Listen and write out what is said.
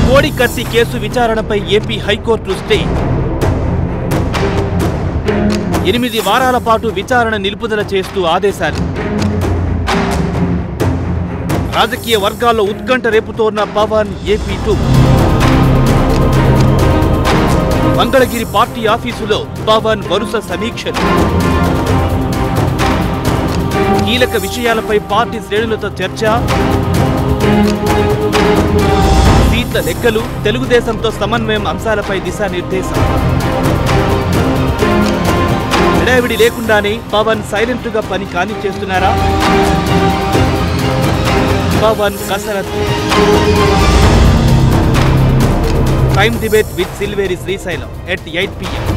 కోడి కత్తి కేసు విచారణపై ఏపీ హైకోర్టు స్టే ఎనిమిది వారాల పాటు విచారణ నిలుపుదల చేస్తూ ఆదేశాలు రాజకీయ వర్గాల్లో ఉత్కంఠ రేపుతోన్న Pawan AP to Mangalagiri party ఆఫీసులో పవన్ వరుస సమీక్షలు కీలక విషయాలపై పార్టీ శ్రేణులతో చర్చ సీట్ల లెక్కలు తెలుగుదేశంతో సమన్వయం అంశాలపై దిశానిర్దేశం హడావిడి లేకుండానే పవన్ సైలెంట్ గా పని కాని చేస్తున్నారా పవన్ కసరత్తు time debate with Silveri Srisailam at eight PM